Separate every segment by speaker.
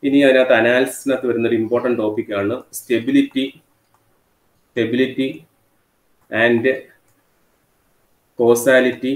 Speaker 1: ഇനി അതിനകത്ത് അനാലിസിനകത്ത് വരുന്ന ഒരു ഇമ്പോർട്ടൻറ്റ് ടോപ്പിക്കാണ് stability stability and causality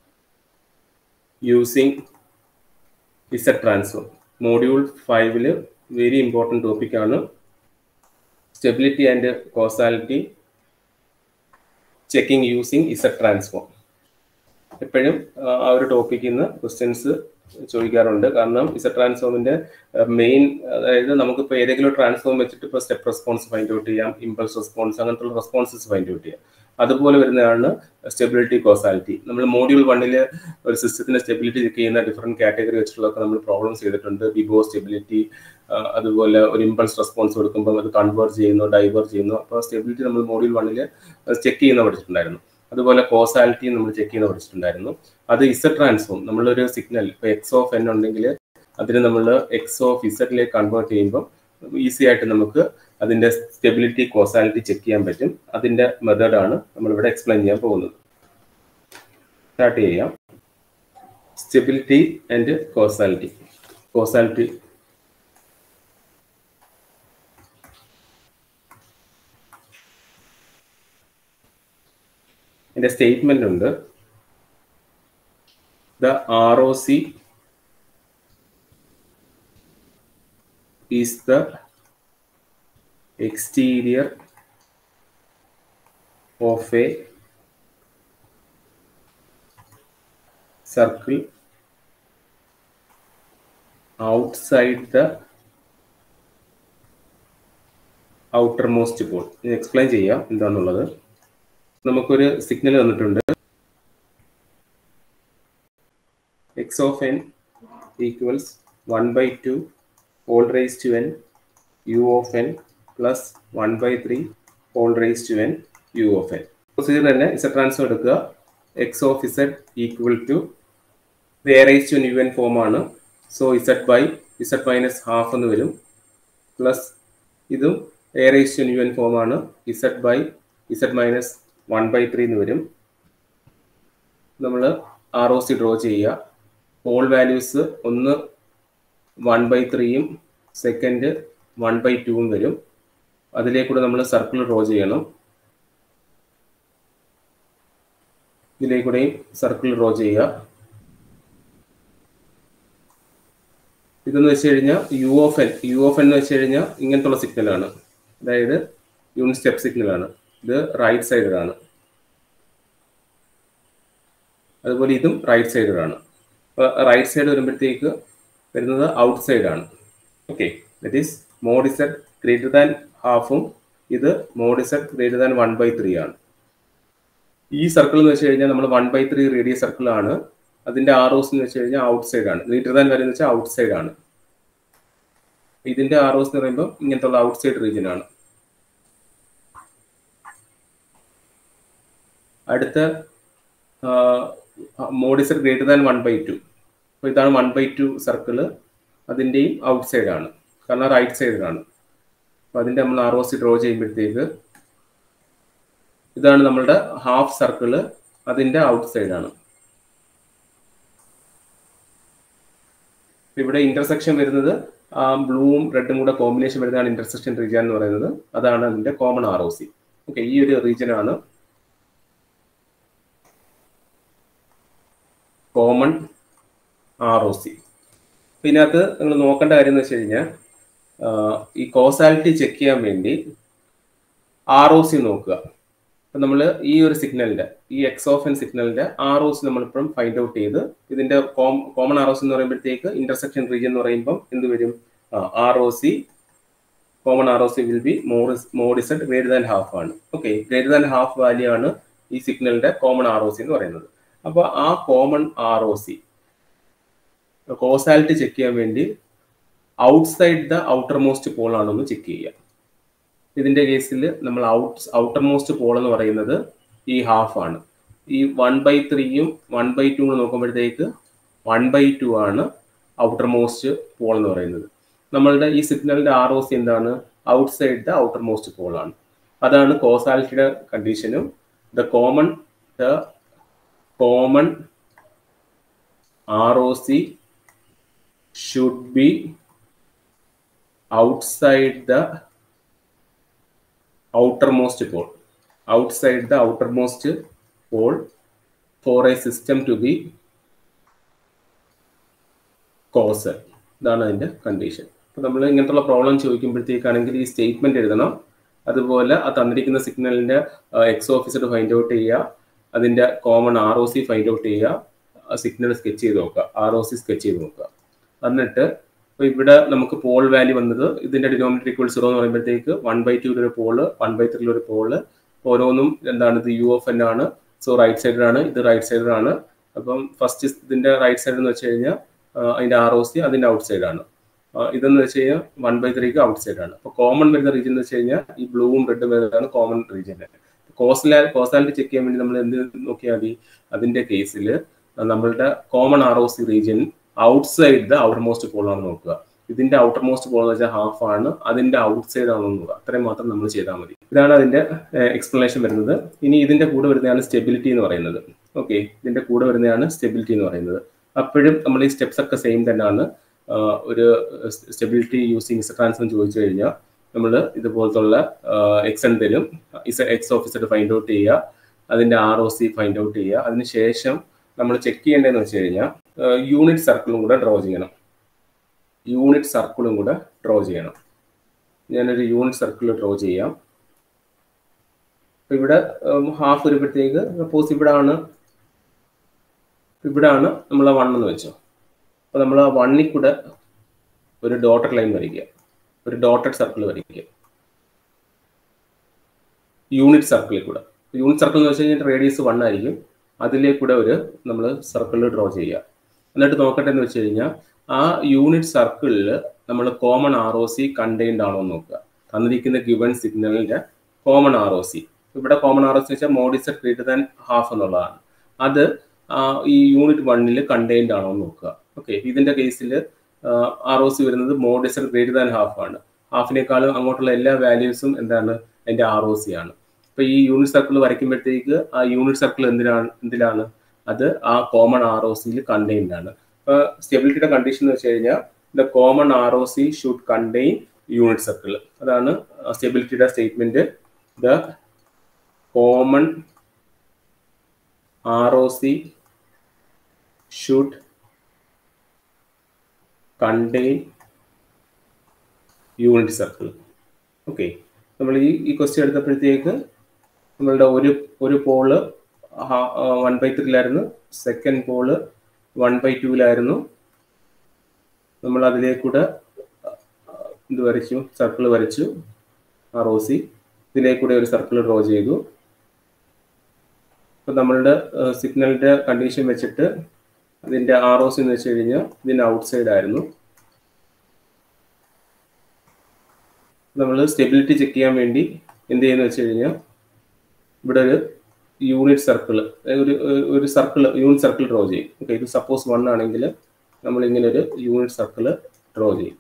Speaker 1: using Z transform module ഫൈവില് വെരി ഇമ്പോർട്ടൻറ്റ് ടോപ്പിക്കാണ് stability and causality checking using Z transform എപ്പോഴും ആ ഒരു ടോപ്പിക്കിൽ നിന്ന് ക്വസ്റ്റ്യൻസ് ചോദിക്കാറുണ്ട് കാരണം ഇസഡ് ട്രാൻസ്ഫോമിന്റെ മെയിൻ അതായത് നമുക്കിപ്പോൾ ഏതെങ്കിലും ട്രാൻസ്ഫോം വെച്ചിട്ട് ഇപ്പോൾ സ്റ്റെപ്പ് റെസ്പോൺസ് ഫൈൻഡ് ഔട്ട് ചെയ്യാം ഇമ്പൾസ് റെസ്പോൺസ് അങ്ങനത്തെ റെസ്പോൺസസ് ഫൈൻഡ് ഔട്ട് ചെയ്യാം അതുപോലെ വരുന്നതാണ് സ്റ്റെബിലിറ്റി കോസാലിറ്റി നമ്മൾ മോഡ്യൂൾ വണ്ണിൽ ഒരു സിസ്റ്റത്തിന്റെ സ്റ്റെബിലിറ്റി ചെക്ക് ചെയ്യുന്ന ഡിഫറെന്റ് കാറ്റഗറി വെച്ചിട്ടുള്ളതൊക്കെ നമ്മൾ പ്രോബ്ലംസ് ചെയ്തിട്ടുണ്ട് ബിബോ സ്റ്റെബിലിറ്റി അതുപോലെ ഒരു ഇമ്പൾസ് റെസ്പോൺസ് കൊടുക്കുമ്പോൾ അത് കൺവേർട്ട് ചെയ്യുന്നു ഡൈവേർട്ട് ചെയ്യുന്നു അപ്പോൾ സ്റ്റെബിലിറ്റി നമ്മൾ മോഡ്യൂൾ വണ്ണിൽ ചെക്ക് ചെയ്യുന്ന പഠിച്ചിട്ടുണ്ടായിരുന്നു അതുപോലെ കോസാലിറ്റി നമ്മൾ ചെക്ക് ചെയ്യുന്ന പഠിച്ചിട്ടുണ്ടായിരുന്നു അത് ഇസഡ് ട്രാൻസ്ഫോം നമ്മളൊരു സിഗ്നൽ ഇപ്പോൾ എക്സ് ഓഫ് എൻ ഉണ്ടെങ്കിൽ അതിന് നമ്മൾ എക്സ് ഓഫ് ഇസഡിലേക്ക് കൺവേർട്ട് ചെയ്യുമ്പോൾ ഈസി ആയിട്ട് നമുക്ക് അതിന്റെ സ്റ്റെബിലിറ്റി കോസാലിറ്റി ചെക്ക് ചെയ്യാൻ പറ്റും അതിന്റെ മെത്തേഡാണ് നമ്മളിവിടെ എക്സ്പ്ലെയിൻ ചെയ്യാൻ പോകുന്നത് സ്റ്റാർട്ട് ചെയ്യാം സ്റ്റെബിലിറ്റി ആൻഡ് കോസാലിറ്റി കോസാലിറ്റി എൻ്റെ സ്റ്റേറ്റ്മെന്റ് ഉണ്ട് the R O C is the exterior of a circle outside the outermost pole ഇത് എക്സ്പ്ലെയിൻ ചെയ്യാം എന്താണെന്നുള്ളത് നമുക്കൊരു സിഗ്നൽ തന്നിട്ടുണ്ട് X of N equals one by two whole raise to N U of N plus one by three whole raise to N U of N procedure തന്നെ Z transfer എടുക്കുക X of Z equal to A raise to U N form ആണ് so Z by Z minus half എന്ന് വരും plus ഇതും A raise to U N form ആണ് Z by Z minus one by three എന്ന് വരും നമ്മൾ R O C draw ചെയ്യുക whole values ഒന്ന് വൺ ബൈ ത്രീയും സെക്കൻഡ് വൺ ബൈ ടുവും വരും അതിലേക്കൂടെ നമ്മൾ സർക്കിൾ ഡ്രോ ചെയ്യണം ഇതിലേക്കൂടെയും സർക്കിൾ ഡ്രോ ചെയ്യുക ഇതെന്ന് വെച്ച് കഴിഞ്ഞാൽ U of N U of N എന്ന് വെച്ച് കഴിഞ്ഞാൽ ഇങ്ങനത്തുള്ള സിഗ്നലാണ് അതായത് യൂണിറ്റ് സ്റ്റെപ്പ് സിഗ്നലാണ് ഇത് റൈറ്റ് സൈഡിലാണ് അതുപോലെ ഇതും റൈറ്റ് സൈഡിലാണ് റൈറ്റ് സൈഡ് വരുമ്പോഴത്തേക്ക് വരുന്നത് ഔട്ട് സൈഡാണ് okay that is mod Z greater than ഹാഫും ഇത് mod Z greater than one by three ആണ് ഈ സർക്കിൾ എന്ന് വെച്ച് കഴിഞ്ഞാൽ നമ്മൾ one by three radius circle ആണ് അതിന്റെ ആർ ഓസ് എന്ന് വെച്ച് കഴിഞ്ഞാൽ ഔട്ട് സൈഡ് ആണ് ഗ്രേറ്റർ ദാൻ വരെ എന്ന് വെച്ചാൽ ഔട്ട് സൈഡ് ആണ് ഇതിന്റെ ആർ ഓസ് എന്ന് പറയുമ്പോൾ ഇങ്ങനത്തെ ഔട്ട് സൈഡ് റീജിയൻ ആണ് അടുത്ത mod Z greater than one by two അപ്പോൾ ഇതാണ് വൺ ബൈ ടു സർക്കിള് അതിൻ്റെയും ഔട്ട് സൈഡ് ആണ് കാരണം റൈറ്റ് സൈഡിലാണ് അപ്പോൾ അതിൻ്റെ നമ്മൾ ആർ ഒ സി ഡ്രോ ചെയ്യുമ്പോഴത്തേക്ക് ഇതാണ് നമ്മളുടെ ഹാഫ് സർക്കിള് അതിൻ്റെ ഔട്ട് സൈഡാണ് ഇവിടെ ഇന്റർസെക്ഷൻ വരുന്നത് ആ ബ്ലൂവും റെഡും കൂടെ കോമ്പിനേഷൻ വരുന്നതാണ് ഇന്റർസെക്ഷൻ റീജിയൻ എന്ന് പറയുന്നത് അതാണ് അതിന്റെ common R O C okay ഈ ഒരു റീജിയൻ ആണ് കോമൺ ആർ ഒ സി ഇതിനകത്ത് നിങ്ങൾ നോക്കേണ്ട കാര്യം എന്ന് വെച്ച് കഴിഞ്ഞാൽ ഈ കോസാലിറ്റി ചെക്ക് ചെയ്യാൻ വേണ്ടി ആർ ഒ സി നോക്കുക അപ്പം നമ്മൾ ഈ ഒരു സിഗ്നലിന്റെ ഈ എക്സ് ഓഫ് എൻ സിഗ്നലിന്റെ ആർ ഒ സി നമ്മളിപ്പോഴും ഫൈൻഡ് ഔട്ട് ചെയ്ത് ഇതിന്റെ കോമൺ ആർ ഒ സി എന്ന് പറയുമ്പോഴത്തേക്ക് ഇന്റർസെക്ഷൻ റീജിയൻ എന്ന് പറയുമ്പോൾ എന്ത് വരും R O C common R O C will be more mod Z greater than half ആണ് okay greater than half value ആണ് ഈ സിഗ്നലിന്റെ കോമൺ ആർ ഒ സി എന്ന് പറയുന്നത് അപ്പോൾ ആ common R O C causality check ചെയ്യാൻ വേണ്ടി outside the outermost pole ആണെന്ന് ചെക്ക് ചെയ്യുക ഇതിന്റെ കേസിൽ നമ്മൾ ഔട്ട് ഔട്ടർ മോസ്റ്റ് പോൾ എന്ന് പറയുന്നത് ഈ ഹാഫ് ആണ് ഈ വൺ ബൈ ത്രീയും വൺ ബൈ ടു നോക്കുമ്പോഴത്തേക്ക് വൺ ബൈ ടു ആണ് ഔട്ടർ മോസ്റ്റ് പോൾ എന്ന് പറയുന്നത് നമ്മളുടെ ഈ സിഗ്നലിന്റെ ആർ ഒ സി എന്താണ് outside the outermost pole ആണ് അതാണ് കോസാലിറ്റിയുടെ കണ്ടീഷനും the common the common R O C should be outside the outermost pole outside the outermost pole for a system to be causal ഇതാണ് അതിൻ്റെ condition അപ്പോൾ നമ്മൾ ഇങ്ങനത്തുള്ള problem ചോദിക്കുമ്പോഴത്തേക്കാണെങ്കിൽ ഈ സ്റ്റേറ്റ്മെന്റ് എഴുതണം അതുപോലെ ആ തന്നിരിക്കുന്ന സിഗ്നലിന്റെ എക്സ് ഓഫീസർ ഫൈൻഡ് ഔട്ട് ചെയ്യുക അതിന്റെ common R O C find out ചെയ്യുക സിഗ്നൽ സ്കെച്ച് ചെയ്ത് നോക്കുക ആർ ഒ സി സ്കെച്ച് ചെയ്ത് നോക്കുക എന്നിട്ട് ഇപ്പോൾ ഇവിടെ നമുക്ക് പോൾ വാല്യൂ വന്നത് ഇതിന്റെ ഡിനോമിനേറ്റർ ഈക്വൽ സീറോ എന്ന് പറയുമ്പോഴത്തേക്ക് വൺ ബൈ ടു ഒരു പോള് വൺ ബൈ ത്രീ ഒരു പോള് ഓരോന്നും എന്താണ് ഇത് യു എഫ് എൻ ആണ് സോ റൈറ്റ് സൈഡിലാണ് ഇത് റൈറ്റ് സൈഡിലാണ് അപ്പം ഫസ്റ്റ് ഇതിന്റെ റൈറ്റ് സൈഡ് എന്ന് വെച്ച് കഴിഞ്ഞാൽ അതിന്റെ ആർ ഒ സി അതിന്റെ ഔട്ട് സൈഡാണ് ഇതെന്ന് വെച്ച് കഴിഞ്ഞാൽ വൺ ബൈ ത്രീക്ക് ഔട്ട് സൈഡാണ് അപ്പോൾ കോമൺ വരുന്ന റീജിയൻ എന്ന് വെച്ച് കഴിഞ്ഞാൽ ഈ ബ്ലൂവും റെഡും വരുന്നതാണ് കോമൺ റീജിയൻ കോസ്റ്റാ കോസ്റ്റാലിറ്റി ചെക്ക് ചെയ്യാൻ വേണ്ടി നമ്മൾ എന്ത് നോക്കിയാൽ മതി അതിന്റെ കേസിൽ നമ്മളുടെ common R O C region outside the outermost pole ആണ് നോക്കുക ഇതിന്റെ ഔട്ടർ മോസ്റ്റ് പോൾ എന്ന് വെച്ചാൽ ഹാഫ് ആണ് അതിന്റെ ഔട്ട് സൈഡ് ആണോ നോക്കുക അത്രയും മാത്രം നമ്മൾ ചെയ്താൽ മതി ഇതാണ് അതിന്റെ എക്സ്പ്ലനേഷൻ വരുന്നത് ഇനി ഇതിന്റെ കൂടെ വരുന്നതാണ് സ്റ്റെബിലിറ്റി എന്ന് പറയുന്നത് ഓക്കെ ഇതിന്റെ കൂടെ വരുന്നതാണ് സ്റ്റെബിലിറ്റി എന്ന് പറയുന്നത് അപ്പോഴും നമ്മൾ ഈ സ്റ്റെപ്സ് ഒക്കെ സെയിം തന്നെയാണ് ഒരു സ്റ്റെബിലിറ്റി യൂസിങ് ട്രാൻസ്ഫർ ചോദിച്ചു കഴിഞ്ഞാൽ നമ്മൾ ഇതുപോലത്തുള്ള എക്സ് എൻ തരും എക്സ് ഓഫീസർ ഫൈൻഡ് ഔട്ട് ചെയ്യുക അതിന്റെ R O C find out ചെയ്യുക അതിനുശേഷം നമ്മൾ ചെക്ക് ചെയ്യേണ്ടതെന്ന് വെച്ച് കഴിഞ്ഞാൽ യൂണിറ്റ് സർക്കിളും കൂടെ ഡ്രോ ചെയ്യണം യൂണിറ്റ് സർക്കിളും കൂടെ ഡ്രോ ചെയ്യണം ഞാനൊരു യൂണിറ്റ് സർക്കിൾ ഡ്രോ ചെയ്യാം ഇവിടെ ഹാഫ് വരുമ്പോഴത്തേക്ക് സപ്പോസ് ഇവിടെ ആണ് ഇവിടാണ് നമ്മൾ ആ വൺ എന്ന് വെച്ചോ അപ്പോൾ നമ്മൾ ആ വണ്ണിൽ കൂടെ ഒരു ഡോട്ടഡ് ലൈൻ വരയ്ക്കുക ഒരു ഡോട്ടഡ് സർക്കിൾ വരയ്ക്കുക യൂണിറ്റ് സർക്കിളിൽ കൂടെ യൂണിറ്റ് സർക്കിൾ എന്ന് വെച്ച് കഴിഞ്ഞാൽ റേഡിയസ് വൺ ആയിരിക്കും അതിലേ കൂടെ ഒരു നമ്മൾ സർക്കിൾ ഡ്രോ ചെയ്യുക എന്നിട്ട് നോക്കട്ടെ എന്ന് വെച്ച് കഴിഞ്ഞാൽ ആ യൂണിറ്റ് സർക്കിളിൽ നമ്മൾ common R O C contained ആണോ എന്ന് നോക്കുക തന്നിരിക്കുന്ന ഗിവൺ സിഗ്നലിന്റെ കോമൺ ആർ ഒ സി ഇവിടെ കോമൺ ആർ ഒ സി വെച്ചാൽ മോഡിസെറ്റ് ഗ്രേറ്റർ ദാൻ ഹാഫ് എന്നുള്ളതാണ് അത് ഈ യൂണിറ്റ് വണ്ണിൽ കണ്ടെയ്ൻഡ് ആണോ എന്ന് നോക്കുക ഓക്കെ ഇതിന്റെ കേസിൽ ആർ ഒ സി വരുന്നത് മോഡിസെറ്റ് ഗ്രേറ്റർ ദാൻ ഹാഫ് ആണ് ഹാഫിനേക്കാളും അങ്ങോട്ടുള്ള എല്ലാ വാല്യൂസും എന്താണ് അതിന്റെ ആർ ഒ സി ആണ് അപ്പൊ ഈ യൂണിറ്റ് സർക്കിൾ വരയ്ക്കുമ്പോഴത്തേക്ക് ആ യൂണിറ്റ് സർക്കിൾ എന്തിനാണ് എന്തിലാണ് അത് ആ കോമൺ ആർ ഒ സിയിൽ കണ്ടെയ്ൻഡ് ആണ് അപ്പൊ സ്റ്റെബിലിറ്റിയുടെ കണ്ടീഷൻ എന്ന് വെച്ച് കഴിഞ്ഞാൽ the common R O C should contain unit circle അതാണ് സ്റ്റെബിലിറ്റിയുടെ statement the common R O C should contain unit circle okay നമ്മൾ ഈ ഈ ക്വസ്റ്റ്യൻ എടുത്തപ്പോഴത്തേക്ക് നമ്മളുടെ ഒരു ഒരു പോള് വൺ ബൈ ത്രീയിലായിരുന്നു സെക്കൻഡ് പോള് വൺ ബൈ ടൂവിലായിരുന്നു നമ്മൾ അതിലേക്കൂടെ ഇത് വരച്ചു സർക്കിൾ വരച്ചു ആർ ഒ സി ഇതിലേക്കൂടെ ഒരു സർക്കിൾ ഡ്രോ ചെയ്തു ഇപ്പം നമ്മളുടെ സിഗ്നലിന്റെ കണ്ടീഷൻ വെച്ചിട്ട് അതിന്റെ ആർ ഒ സി എന്ന് വെച്ച് കഴിഞ്ഞാൽ ഇതിന്റെ ഔട്ട് സൈഡ് ആയിരുന്നു നമ്മൾ സ്റ്റെബിലിറ്റി ചെക്ക് ചെയ്യാൻ വേണ്ടി എന്ത് ചെയ്യുന്ന വെച്ച് കഴിഞ്ഞാൽ ഇവിടെ ഒരു യൂണിറ്റ് സർക്കിൾ ഒരു ഒരു സർക്കിൾ യൂണിറ്റ് സർക്കിൾ ഡ്രോ ചെയ്യും ഓക്കെ ഇത് സപ്പോസ് വൺ ആണെങ്കിൽ നമ്മൾ ഇങ്ങനെ ഒരു യൂണിറ്റ് സർക്കിൾ ഡ്രോ ചെയ്യും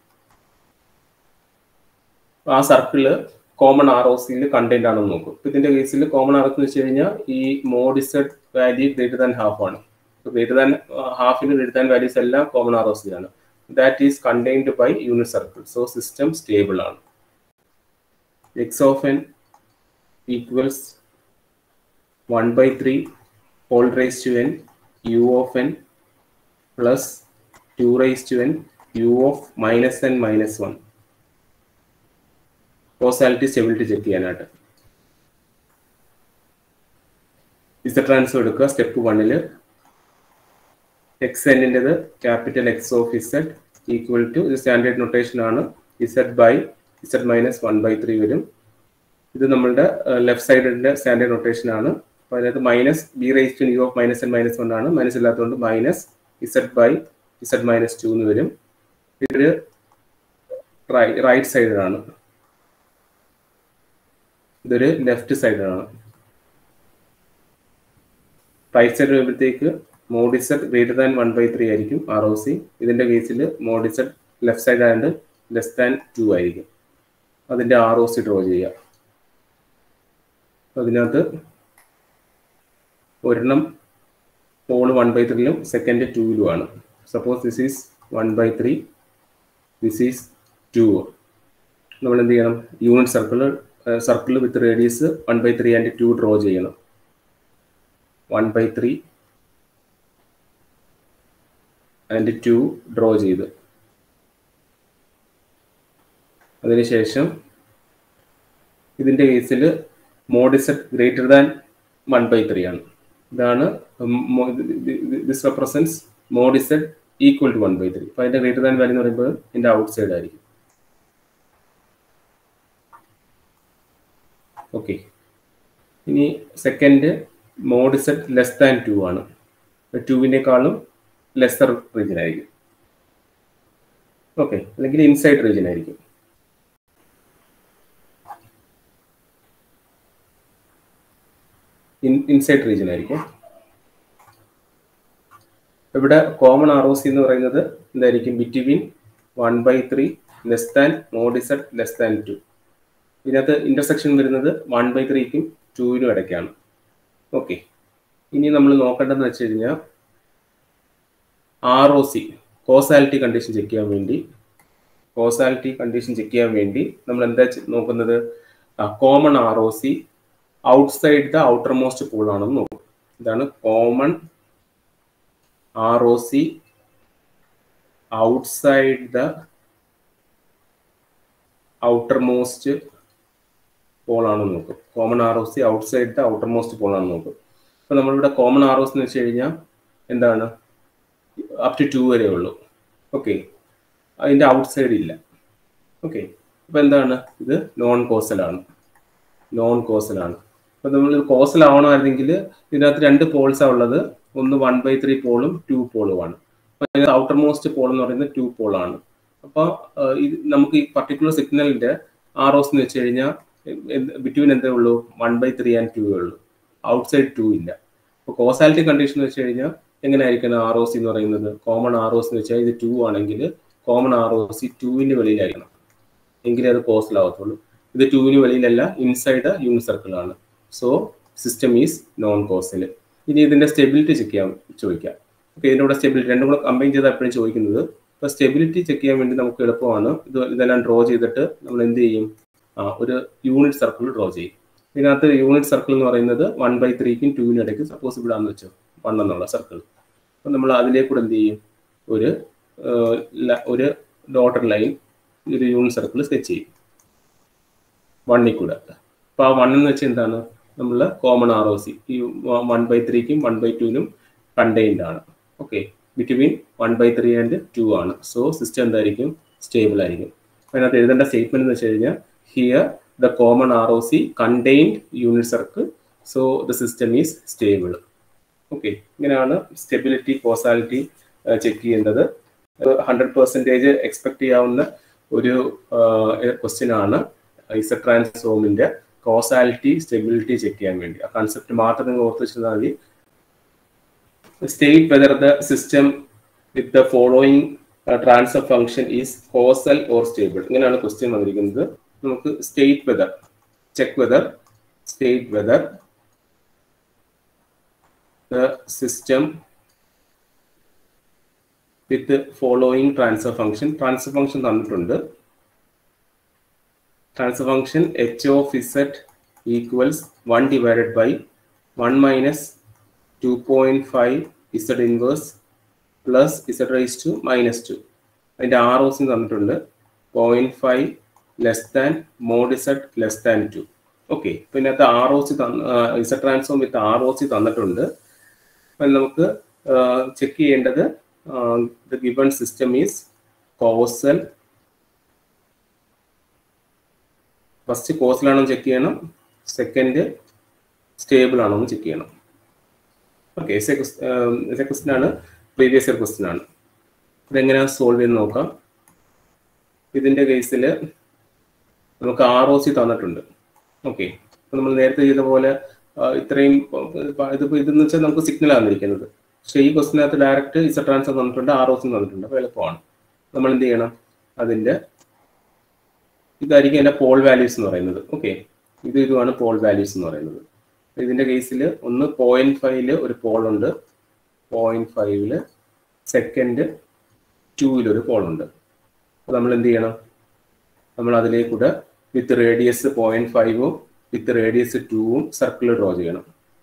Speaker 1: ആ സർക്കിള് കോമൺ ആർ ഒ സിയിൽ കണ്ടന്റ് ആണെന്ന് നോക്കും ഇപ്പൊ ഇതിന്റെ കേസിൽ കോമൺ ആർ എന്ന് വെച്ച് കഴിഞ്ഞാൽ ഈ mod Z value greater than half ആണ് ഗ്രേറ്റർ ദാൻ ഹാഫിന് ഗ്രേറ്റർ ദാൻ വാല്യൂസ് എല്ലാം കോമൺ ആർ ഒ സി ആണ് that is contained by unit circle so system stable ആണ് X of N equals one by three whole raise to N U of N plus two raise to N U of minus N minus one causality stability check ചെയ്യാനായിട്ട് Z transfer എടുക്കുക step വണ്ണിൽ X എന്നിൻ്റെത് capital X of Z equal to ഇത് standard notation ആണ് Z by Z minus one by three വരും ഇത് നമ്മളുടെ left സൈഡിന്റെ standard notation ആണ് അപ്പോൾ അതിനകത്ത് minus B raise to U of minus N minus one ആണ് മൈനസ് ഇല്ലാത്തതുകൊണ്ട് minus Z by Z minus two എന്ന് വരും ഇതൊരു റൈറ്റ് സൈഡിലാണ് ഇതൊരു ലെഫ്റ്റ് സൈഡിലാണ് റൈറ്റ് സൈഡ് വരുമ്പോഴത്തേക്ക് mod Z greater than one by three ആയിരിക്കും ആർ ഒ സി ഇതിന്റെ കേസിൽ മോഡിസെറ്റ് ലെഫ്റ്റ് സൈഡ് ആയതുകൊണ്ട് ലെസ് ദാൻ ടു ആയിരിക്കും അതിന്റെ ആർ ഒ സി ഡ്രോ ചെയ്യുക അതിനകത്ത് ഒരെണ്ണം പോൾ വൺ ബൈ ത്രീയിലും സെക്കൻഡ് ടൂവിലുമാണ് suppose this is one by three this is two നമ്മൾ എന്ത് ചെയ്യണം unit circle circle with radius one by three and two draw ചെയ്യണം one by three and two draw ചെയ്ത് അതിനുശേഷം ഇതിൻ്റെ കേസിൽ mod Z greater than one by three ആണ് ഇതാണ് this represents mod Z equal to one by three അപ്പോൾ അതിൻ്റെ greater than value എന്ന് പറയുമ്പോൾ ഇതിൻ്റെ ഔട്ട് സൈഡ് ആയിരിക്കും ഓക്കെ ഇനി second mod Z less than two ആണ് ടുവിനേക്കാളും ലെസർ റീജിയൻ ആയിരിക്കും ഓക്കെ അല്ലെങ്കിൽ ഇൻസൈഡ് റീജിയൻ ആയിരിക്കും ഇൻസൈഡ് റീജിയൻ ആയിരിക്കും ഇവിടെ കോമൺ ആർ ഒ സി എന്ന് പറയുന്നത് എന്തായിരിക്കും between one by three less than mod Z less than two ഇതിനകത്ത് ഇന്റർസെക്ഷൻ വരുന്നത് വൺ ബൈ ത്രീക്കും ടുവിനും ഇടയ്ക്കാണ് ഓക്കെ ഇനി നമ്മൾ നോക്കേണ്ടതെന്ന് വെച്ച് കഴിഞ്ഞാൽ R O C causality condition check ചെയ്യാൻ വേണ്ടി കോസാലിറ്റി കണ്ടീഷൻ ചെക്ക് ചെയ്യാൻ വേണ്ടി നമ്മൾ എന്താ നോക്കുന്നത് common R O C outside the outermost pole ആണെന്ന് നോക്കും ഇതാണ് common R O C outside the outermost pole ആണെന്ന് നോക്കും common R O C outside the outermost pole ആണെന്ന് നോക്കും അപ്പൊ നമ്മളിവിടെ കോമൺ ആർ ഒ സി എന്ന് വെച്ച് കഴിഞ്ഞാൽ എന്താണ് അപ് ടു ടു വരെ ഉള്ളൂ ഓക്കെ അതിന്റെ ഔട്ട്സൈഡ് ഇല്ല ഓക്കെ അപ്പൊ എന്താണ് ഇത് നോൺ കോസലാണ് നോൺ കോസലാണ് അപ്പൊ നമ്മൾ കോസൽ ആവണമായിരുന്നെങ്കിൽ ഇതിനകത്ത് രണ്ട് പോൾസാണ് ഉള്ളത് ഒന്ന് വൺ ബൈ ത്രീ പോളും ടു പോളുമാണ് ഔട്ടർ മോസ്റ്റ് പോൾ എന്ന് പറയുന്നത് ടു പോളാണ് അപ്പോൾ ഇത് നമുക്ക് ഈ പർട്ടിക്കുലർ സിഗ്നലിന്റെ ആർ ഓസ് എന്ന് വെച്ച് കഴിഞ്ഞാൽ ബിറ്റ്വീൻ എന്തേ ഉള്ളൂ one by three and two ഉള്ളൂ ഔട്ട്സൈഡ് ടു ഇല്ല അപ്പോൾ കോസാലിറ്റി കണ്ടീഷൻ വെച്ച് കഴിഞ്ഞാൽ എങ്ങനെ ആയിരിക്കണം ആർ ഒ സി എന്ന് പറയുന്നത് കോമൺ ആർ ഒ സി എന്ന് വെച്ചാൽ ഇത് ടു ആണെങ്കിൽ കോമൺ ആർ ഒ സി ടുവിന് വെളിയിലായിരിക്കണം എങ്കിലേ അത് കോസലാവത്തുള്ളൂ ഇത് ടുവിന് വെളിയിലല്ല ഇൻസൈഡ് യൂണിറ്റ് സർക്കിൾ ആണ് so system is non causal ഇനി ഇതിന്റെ സ്റ്റെബിലിറ്റി ചെക്ക് ചെയ്യാൻ ചോദിക്കാം ഓക്കെ ഇതിന്റെ കൂടെ സ്റ്റെബിലിറ്റി രണ്ടും കൂടെ കമ്പൈൻ ചെയ്ത് എപ്പോഴും ചോദിക്കുന്നത് ഇപ്പോൾ സ്റ്റെബിലിറ്റി ചെക്ക് ചെയ്യാൻ വേണ്ടി നമുക്ക് എളുപ്പമാണ് ഇത് ഇതെല്ലാം ഡ്രോ ചെയ്തിട്ട് നമ്മൾ എന്ത് ചെയ്യും ആ ഒരു യൂണിറ്റ് സർക്കിൾ ഡ്രോ ചെയ്യും ഇതിനകത്ത് യൂണിറ്റ് സർക്കിൾ എന്ന് പറയുന്നത് വൺ ബൈ ത്രീക്കും ടുവിനും ഇടയ്ക്ക് സപ്പോസ് ഇവിടാന്ന് വെച്ചോ വൺ എന്നുള്ള സർക്കിൾ അപ്പം നമ്മൾ അതിലേക്കൂടെ എന്ത് ചെയ്യും ഒരു ഒരു ഡോട്ടർ ലൈൻ ഒരു യൂണിറ്റ് സർക്കിൾ സ്കെച്ച് ചെയ്യും വണ്ണിൽ കൂടെ അപ്പോൾ ആ വൺ എന്ന് വെച്ചാൽ എന്താണ് നമ്മൾ കോമൺ ആർ ഒ സി ഈ വൺ ബൈ ത്രീക്കും വൺ ബൈ ടുവിനും കണ്ടെയ്ൻഡ് ആണ് okay between one by three and two ആണ് സോ സിസ്റ്റം എന്തായിരിക്കും സ്റ്റേബിൾ ആയിരിക്കും അതിനകത്ത് എഴുതേണ്ട സ്റ്റേറ്റ്മെന്റ് എന്ന് വെച്ച് കഴിഞ്ഞാൽ here the common R O C contained unit circle so the system is stable okay ഇങ്ങനെയാണ് സ്റ്റെബിലിറ്റി കോസാലിറ്റി ചെക്ക് ചെയ്യേണ്ടത് ഹൺഡ്രഡ് പെർസെൻറ്റേജ് എക്സ്പെക്ട് ചെയ്യാവുന്ന ഒരു ക്വസ്റ്റ്യൻ ആണ് ഇസ ട്രാൻസ്ഫോമിന്റെ കോസാലിറ്റി സ്റ്റെബിലിറ്റി ചെക്ക് ചെയ്യാൻ വേണ്ടി ആ കൺസെപ്റ്റ് മാത്രം നിങ്ങൾ ഓർത്ത് വെച്ചിരുന്നാൽ മതി state whether the system with the following transfer function is causal or stable ഇങ്ങനെയാണ് ക്വസ്റ്റ്യൻ വന്നിരിക്കുന്നത് നമുക്ക് state whether check whether state whether the system with the following transfer function transfer function തന്നിട്ടുണ്ട് transfer function h of z equals 1 divided by 1 minus 2.5 z inverse plus z raised to minus 2 അതിന്റെ R O C തന്നിട്ടുണ്ട് point five less than mod Z less than two okay പിന്നെ അത് R O C Z transform with R O C തന്നിട്ടുണ്ട് അപ്പം നമുക്ക് check ചെയ്യേണ്ടത് the given system is causal first കോസലാണോ check ചെയ്യണം സെക്കൻഡ് സ്റ്റേബിൾ ആണോ എന്ന് ചെക്ക് ചെയ്യണം ഓക്കെ ക്വസ്റ്റ്യൻ ആണ് പ്രീവിയസ് ഇയർ ക്വസ്റ്റ്യൻ ആണ് ഇതെങ്ങനെയാണ് സോൾവ് ചെയ്ത് നോക്കാം ഇതിന്റെ കേസിൽ നമുക്ക് ആർ ഒ സി തന്നിട്ടുണ്ട് ഓക്കെ നമ്മൾ നേരത്തെ ചെയ്ത പോലെ ഇത്രയും ഇതിപ്പോ ഇതെന്ന് വെച്ചാൽ നമുക്ക് സിഗ്നൽ തന്നിരിക്കുന്നത് പക്ഷേ ഈ ക്വസ്റ്റിനകത്ത് ഡയറക്റ്റ് ഇസ ട്രാൻസ്ഫർ തന്നിട്ടുണ്ട് ആർ ഒ സി തന്നിട്ടുണ്ട് അപ്പോൾ എളുപ്പമാണ് നമ്മൾ എന്ത് ചെയ്യണം അതിന്റെ ഇതായിരിക്കും എൻ്റെ പോൾ വാല്യൂസ് എന്ന് പറയുന്നത് ഓക്കെ ഇത് ഇതുമാണ് പോൾ വാല്യൂസ് എന്ന് പറയുന്നത് ഇതിന്റെ കേസിൽ ഒന്ന് പോയിന്റ് ഫൈവില് ഒരു പോൾ ഉണ്ട് പോയിന്റ് ഫൈവില് സെക്കൻഡ് ടൂവിലൊരു പോൾ ഉണ്ട് അപ്പോൾ നമ്മൾ എന്ത് ചെയ്യണം നമ്മൾ അതിലേക്കൂടെ വിത്ത് റേഡിയസ് പോയിന്റ് ഫൈവും വിത്ത് റേഡിയസ് ടൂവും സർക്കിൾ ഡ്രോ ചെയ്യണം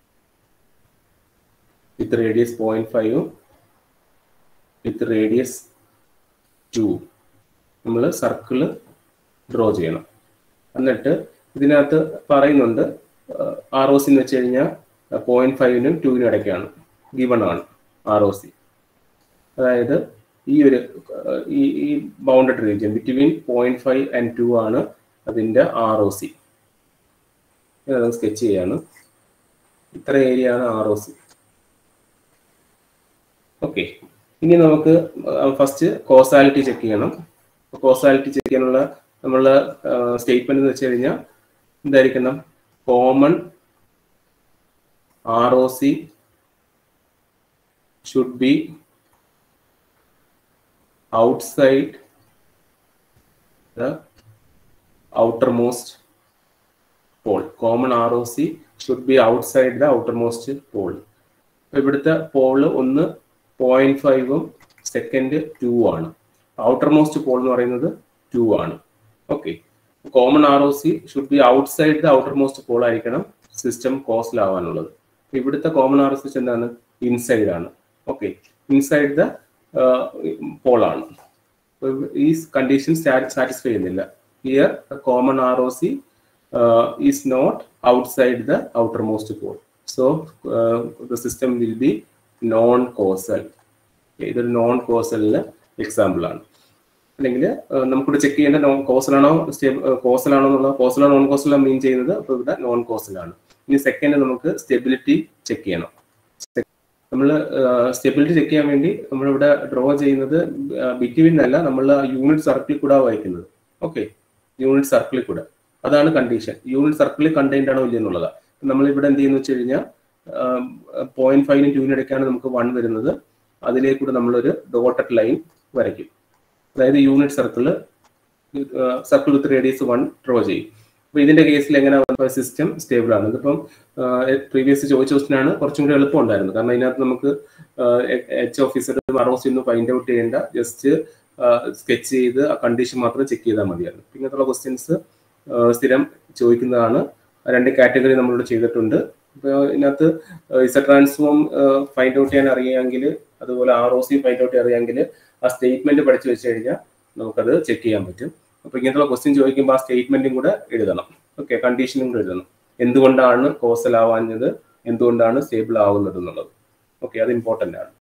Speaker 1: വിത്ത് റേഡിയസ് പോയിന്റ് ഫൈവും വിത്ത് റേഡിയസ് ടു നമ്മൾ സർക്കിൾ ഡ്രോ ചെയ്യണം എന്നിട്ട് ഇതിനകത്ത് പറയുന്നുണ്ട് ആർ ഒ സി എന്ന് വെച്ച് കഴിഞ്ഞാൽ പോയിന്റ് ഫൈവിനും ടുവിനും ഇടയ്ക്കാണ് ഗിവൺ ആണ് ആർ ഒ സി അതായത് ഈ ഒരു അഹ് ഈ ഈ bounded region between point five and two ആണ് അതിന്റെ ആർ ഒ സി സ്കെച്ച് ചെയ്യാണ് ഇത്ര ഏരിയ ആണ് ആർ ഒ സി ഓക്കെ ഇനി നമുക്ക് ഫസ്റ്റ് കോസാലിറ്റി ചെക്ക് ചെയ്യണം കോസാലിറ്റി ചെക്ക് ചെയ്യാനുള്ള നമ്മളുടെ സ്റ്റേറ്റ്മെന്റ് എന്ന് വെച്ച് കഴിഞ്ഞാൽ എന്തായിരിക്കണം common R O C should be outside the outermost pole. Common ROC should be outside the outermost pole. ഇപ്പൊ ഇവിടുത്തെ പോള് ഒന്ന് പോയിന്റ് ഫൈവും സെക്കൻഡ് ടു ആണ് ഔട്ടർ മോസ്റ്റ് പോൾ എന്ന് പറയുന്നത് ടു ആണ് okay common R O C should be outside the outermost pole ആയിരിക്കണം system കോസ്റ്റിലാവാനുള്ളത് ഇവിടുത്തെ കോമൺ ആർ ഒ സി എന്താണ് ഇൻസൈഡ് ആണ് ഓക്കെ ഇൻസൈഡ് ദ പോളാണ് ഈ കണ്ടീഷൻ സാറ്റിസ്ഫൈ ചെയ്യുന്നില്ല here common R O C is not outside the outermost pole so the system will be non causal ഇതൊരു non കോസലിന് example ആണ് അല്ലെങ്കിൽ നമുക്കിവിടെ ചെക്ക് ചെയ്യേണ്ട നോൺ കോസലാണോ കോസലാണോ എന്നുള്ള കോസലാണോ നോൺ കോസലാണോ മീൻ ചെയ്യുന്നത് അപ്പോൾ ഇവിടെ നോൺ കോസലാണ് ഇനി സെക്കൻഡ് നമുക്ക് സ്റ്റെബിലിറ്റി ചെക്ക് ചെയ്യണം നമ്മൾ സ്റ്റെബിലിറ്റി ചെക്ക് ചെയ്യാൻ വേണ്ടി നമ്മളിവിടെ ഡ്രോ ചെയ്യുന്നത് ബിറ്റ്വീൻ അല്ല നമ്മൾ യൂണിറ്റ് സർക്കിളിൽ കൂടെ വരയ്ക്കുന്നത് ഓക്കെ യൂണിറ്റ് സർക്കിളിൽ കൂടെ അതാണ് കണ്ടീഷൻ യൂണിറ്റ് സർക്കിളിൽ കണ്ടെയ്ൻഡ് ആണോ ഇല്ല എന്നുള്ളത് നമ്മളിവിടെ എന്ത് ചെയ്യുന്നു വെച്ച് കഴിഞ്ഞാൽ പോയിന്റ് ഫൈവിനും ടൂവിനും ഇടയ്ക്കാണ് നമുക്ക് വൺ വരുന്നത് അതിലേക്കൂടെ നമ്മളൊരു ഡോട്ടഡ് ലൈൻ വരയ്ക്കും അതായത് unit circle circle with radius one draw ചെയ്യും അപ്പൊ ഇതിന്റെ കേസിൽ എങ്ങനെ സിസ്റ്റം സ്റ്റേബിൾ ആണ് ഇതിപ്പം പ്രീവിയസ് ചോദിച്ച ക്വസ്റ്റൻ ആണ് കുറച്ചും കൂടി എളുപ്പം ഉണ്ടായിരുന്നു കാരണം അതിനകത്ത് നമുക്ക് എച്ച് ഓഫീസർ അറോസ് ഒന്നും ഫൈൻഡ് ഔട്ട് ചെയ്യേണ്ട ജസ്റ്റ് സ്കെച്ച് ചെയ്ത് ആ കണ്ടീഷൻ മാത്രം ചെക്ക് ചെയ്താൽ മതിയായിരുന്നു ഇങ്ങനത്തുള്ള ക്വസ്റ്റ്യൻസ് സ്ഥിരം ചോദിക്കുന്നതാണ് രണ്ട് കാറ്റഗറി നമ്മളിവിടെ ചെയ്തിട്ടുണ്ട് ഇപ്പോൾ ഇതിനകത്ത് ഇസ ട്രാൻസ്ഫോം ഫൈൻഡ് ഔട്ട് ചെയ്യാൻ അറിയാമെങ്കിൽ അതുപോലെ R O C find out ചെയ്യാൻ അറിയാമെങ്കിൽ ആ സ്റ്റേറ്റ്മെന്റ് പഠിച്ചു വെച്ച് കഴിഞ്ഞാൽ നമുക്കത് ചെക്ക് ചെയ്യാൻ പറ്റും അപ്പൊ ഇങ്ങനത്തെ ക്വസ്റ്റ്യൻ ചോദിക്കുമ്പോൾ ആ സ്റ്റേറ്റ്മെന്റും കൂടെ എഴുതണം ഓക്കെ കണ്ടീഷനും കൂടെ എഴുതണം എന്തുകൊണ്ടാണ് കോസൽ ആവാഞ്ഞത് എന്തുകൊണ്ടാണ് സ്റ്റേബിൾ ആവുന്നത് എന്നുള്ളത് ഓക്കെ അത് ഇമ്പോർട്ടന്റ് ആണ്